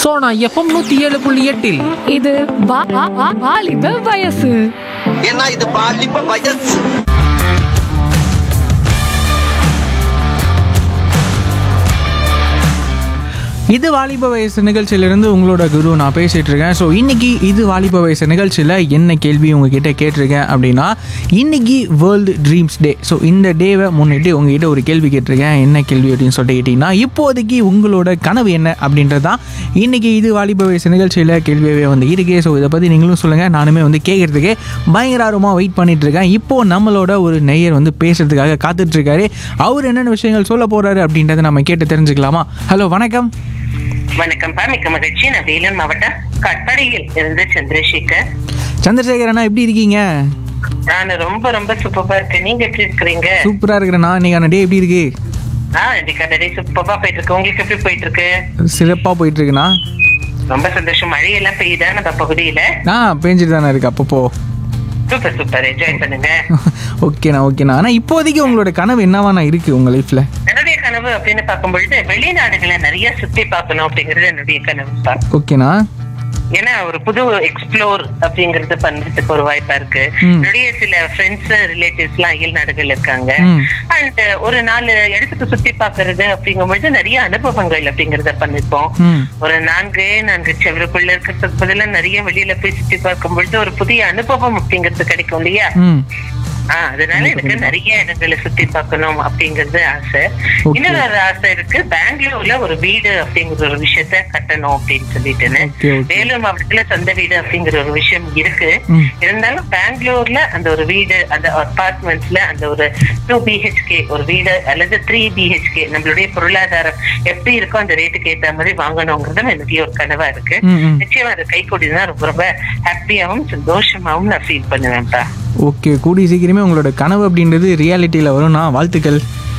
Sona FM நூத்தி ஏழு புள்ளி எட்டில் இது வா- வா- வா- வாலிப வயசு ஏன்னா இது பாலிப்ப வயசு இது வாலிப வயசு நிகழ்ச்சியிலிருந்து உங்களோட குரு நான் பேசிட்டு இருக்கேன் ஸோ இன்னைக்கு இது வாலிப வயசு நிகழ்ச்சியில் என்ன கேள்வி உங்ககிட்ட கேட்டிருக்கேன் அப்படின்னா இன்னைக்கு வேர்ல்டு ட்ரீம்ஸ் டே ஸோ இந்த டேவை முன்னிட்டு உங்ககிட்ட ஒரு கேள்வி கேட்டிருக்கேன் என்ன கேள்வி அப்படின்னு சொல்லிட்டு கேட்டிங்கன்னா இப்போதைக்கு உங்களோட கனவு என்ன அப்படின்றது தான் இன்னைக்கு இது வாலிப வயசு நிகழ்ச்சியில் கேள்வியாகவே வந்து இருக்கு ஸோ இதை பற்றி நீங்களும் சொல்லுங்கள் நானுமே வந்து கேட்கறதுக்கு பயங்கர ஆர்வமாக வெயிட் பண்ணிட்டு இருக்கேன் இப்போ நம்மளோட ஒரு நெய்யர் வந்து பேசுறதுக்காக காத்துட்டு இருக்காரு அவர் என்னென்ன விஷயங்கள் சொல்ல போறாரு அப்படின்றத நம்ம கேட்டு தெரிஞ்சுக்கலாமா ஹலோ வணக்கம் வணக்கம்ப்பா மிக்க மகிழ்ச்சி நான் வேலூர் மாவட்டம் கட்படையில் இருந்து சந்திரசேகர் சந்திரசேகர் அண்ணா எப்படி இருக்கீங்க நான் ரொம்ப ரொம்ப சூப்பரா இருக்கேன் நீங்க எப்படி இருக்கிறீங்க சூப்பரா இருக்கிறேண்ணா இன்னைக்கான டே எப்படி இருக்கு ஆ இன்னைக்கு கடை சூப்பரா போயிட்டு இருக்கு உங்களுக்கு எப்படி போயிட்டு இருக்கு சிறப்பா போயிட்டு இருக்குண்ணா ரொம்ப சந்தோஷம் மழையெல்லாம் பெய்யுதா நம்ம பகுதியில ஆ பேஞ்சிட்டு தானே இருக்கு அப்பப்போ சூப்பர் சூப்பர் என்ஜாய் பண்ணுங்க ஓகேண்ணா ஓகேண்ணா ஆனால் இப்போதைக்கு உங்களோட கனவு என்னவாண்ணா இருக்கு உங்க லைஃப்ல என்னுடைய கனவு அப்படின்னு பார்க்கும்பொழுது வெளிநாடுகளை நிறைய சுத்தி பார்க்கணும் அப்படிங்கிறது என்னுடைய கனவுப்பா ஓகேண்ணா ஏன்னா ஒரு புது எக்ஸ்ப்ளோர் அப்படிங்கறது பண்றதுக்கு ஒரு வாய்ப்பா இருக்கு ம். நிறைய சில ஃப்ரெண்ட்ஸ் ரிலேட்டிவ்ஸ் எல்லாம் அயல் நாடுகள் இருக்காங்க ம். அண்ட் ஒரு நாலு இடத்துக்கு சுத்தி பாக்குறது அப்படிங்கும்பொழுது நிறைய அனுபவங்கள் அப்படிங்கறத பண்ணிருப்போம் ம் ஒரு நான்கு நான்கு செவருக்குள்ள இருக்கிறதுக்கு பதிலா நிறைய வெளியில போய் சுத்தி பார்க்கும் பொழுது ஒரு புதிய அனுபவம் அப்படிங்கிறது கிடைக்கும் இல்லையா ம் ஆஹ் அதனால எனக்கு நிறைய இடங்களை சுத்தி பார்க்கணும் அப்படிங்கறது ஆசை Okay. இன்னொரு ஒரு ஆசை இருக்கு பெங்களூர்ல ஒரு வீடு அப்படிங்கிற ஒரு விஷயத்த கட்டணும் அப்படின்னு சொல்லிட்டுன்னு Okay, okay. வேலூர் மாவட்டத்துல சொந்த வீடு அப்படிங்கிற ஒரு விஷயம் இருக்கு ம். இருந்தாலும் பெங்களூர்ல அந்த ஒரு வீடு அந்த அபார்ட்மெண்ட்ஸ்ல அந்த ஒரு டூ பிஹெச்கே ஒரு வீடு அல்லது த்ரீ பிஹெச்கே நம்மளுடைய பொருளாதாரம் எப்படி இருக்கோ அந்த ரேட்டுக்கு ஏத்த மாதிரி வாங்கணுங்கிறதும் எனக்கு ஒரு கனவா இருக்கு ம், ம். நிச்சயமா அது கை கூடினா ரொம்ப ரொம்ப ஹாப்பியாவும் சந்தோஷமாவும் நான் ஃபீல் பண்ணுவேன்ப்பா ஓகே கூடிய சீக்கிரமே உங்களோட கனவு அப்படின்றது ரியாலிட்டியில் வரும்ண்ணா வாழ்த்துக்கள்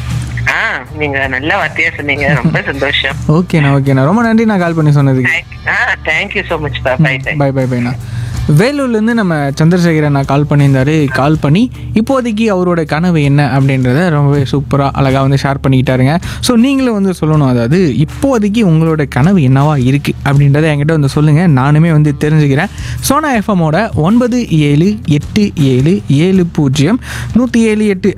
ஆ நீங்க நல்ல வார்த்தையா சொன்னீங்க ரொம்ப சந்தோஷம் ஓகேண்ணா ஓகேண்ணா ரொம்ப நன்றி நான் கால் பண்ணி சொன்னதுக்கு ஆ தேங்க்யூ சோ மச் பா பை பை பை பை பைண்ணா வேலூர்லேருந்து நம்ம சந்திரசேகர் அண்ணா கால் பண்ணியிருந்தாரு கால் பண்ணி இப்போதைக்கு அவரோட கனவு என்ன அப்படின்றத ரொம்பவே சூப்பராக அழகாக வந்து ஷேர் பண்ணிக்கிட்டாருங்க ஸோ நீங்களும் வந்து சொல்லணும் அதாவது இப்போதைக்கு உங்களோட கனவு என்னவா இருக்குது அப்படின்றத என்கிட்ட வந்து சொல்லுங்கள் நானுமே வந்து தெரிஞ்சுக்கிறேன் சோனா எஃப்எம்மோட ஒன்பது ஏழு எட்டு ஏழு ஏழு பூஜ்ஜியம் நூற்றி ஏழு எட்டு